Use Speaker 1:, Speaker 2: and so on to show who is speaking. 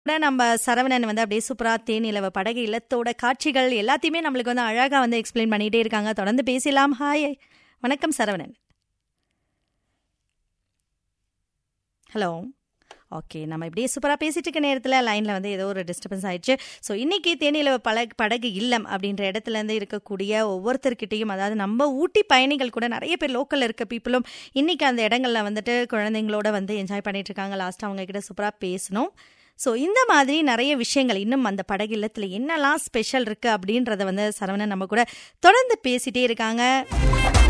Speaker 1: கூட நம்ம சரவணன் வந்து அப்படியே சூப்பரா தேனிலவ படகு இல்லத்தோட காட்சிகள் எல்லாத்தையுமே நம்மளுக்கு வந்து அழகா வந்து எக்ஸ்பிளைன் பண்ணிட்டே இருக்காங்க தொடர்ந்து பேசலாம் ஹாய் வணக்கம் சரவணன் ஹலோ ஓகே நம்ம இப்படியே சூப்பராக பேசிட்டு இருக்க நேரத்தில் லைனில் வந்து ஏதோ ஒரு டிஸ்டர்பன்ஸ் ஆயிடுச்சு ஸோ இன்னைக்கு தேனியில பல படகு இல்லம் அப்படின்ற இடத்துல இருந்து இருக்கக்கூடிய ஒவ்வொருத்தர்கிட்டையும் அதாவது நம்ம ஊட்டி பயணிகள் கூட நிறைய பேர் லோக்கலில் இருக்க பீப்புளும் இன்னைக்கு அந்த இடங்கள்ல வந்துட்டு குழந்தைங்களோட வந்து என்ஜாய் பண்ணிட்டு இருக்காங்க லாஸ்ட் அவங்க கிட்ட சூப்பராக பேசணும் ஸோ இந்த மாதிரி நிறைய விஷயங்கள் இன்னும் அந்த படகு இல்லத்தில் என்னெல்லாம் ஸ்பெஷல் இருக்கு அப்படின்றத வந்து சரவணன் நம்ம கூட தொடர்ந்து பேசிட்டே இருக்காங்க